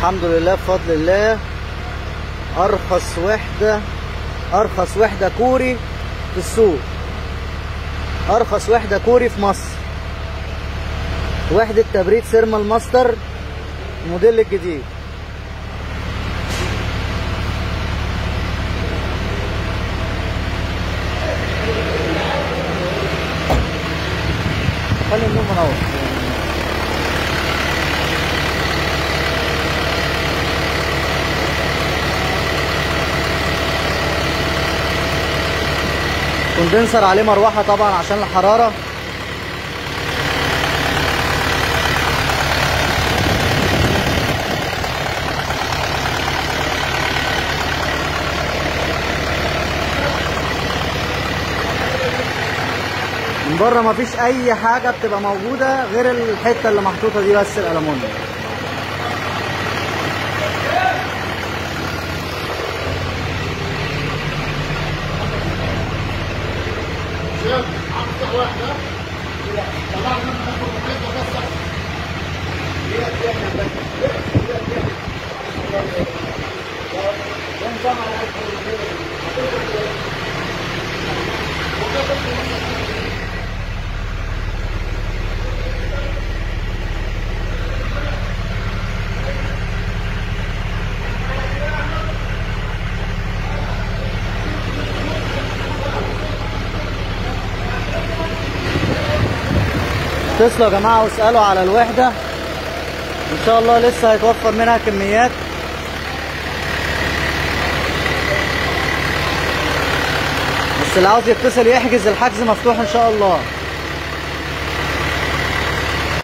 الحمد لله بفضل الله ارخص وحده ارخص وحده كوري في السوق ارخص وحده كوري في مصر وحده تبريد سيرمال ماستر الموديل الجديد خلي النور منور كوندنسر عليه مروحه طبعا عشان الحراره من بره مفيش اي حاجه بتبقى موجوده غير الحته اللي محطوطه دي بس الالومنيوم اتصلوا يا جماعه واسالوا على الوحده ان شاء الله لسه هيتوفر منها كميات بس اللي عاوز يتصل يحجز الحجز مفتوح ان شاء الله